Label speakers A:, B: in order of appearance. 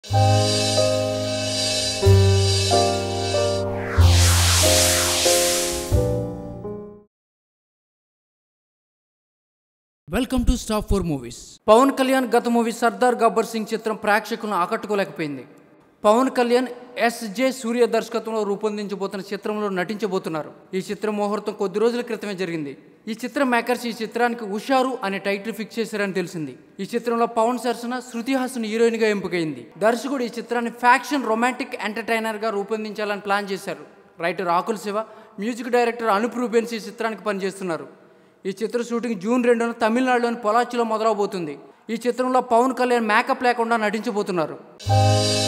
A: welcome to stop four movies
B: Pavan Kalyan గత movie Sardar Gabbar Singh చిత్రం ప్రేక్షకులను ఆకట్టుకోలేకపోయింది పవన్ కళ్యాణ్ ఎస్జే సూర్య దర్శకత్వంలో రూపొందించబోతున్న చిత్రంలో నటించబోతున్నారు ఈ చిత్రం ముహూర్తం కొద్ది రోజుల క్రితమే జరిగింది ఈ చిత్రం మేకర్స్ ఈ చిత్రానికి ఉషారు అనే టైటిల్ ఫిక్స్ చేశారని తెలిసింది ఈ చిత్రంలో పవన్ సరసన శృతి హాసన్ హీరోయిన్ గా ఎంపికైంది దర్శకుడు ఈ చిత్రాన్ని ఫ్యాక్షన్ రొమాంటిక్ ఎంటర్టైనర్ గా రూపొందించాలని ప్లాన్ చేశారు writer Rakul Shiva music director Anup Rubens ఈ చిత్రానికి పనిచేస్తున్నారు ఈ చిత్ర షూటింగ్ జూన్ రెండున తమిళనాడులోని పొలాచిలో మొదలవబోతుంది ఈ చిత్రంలో పవన్ కళ్యాణ్ మేకప్ లేకుండా నటించబోతున్నారు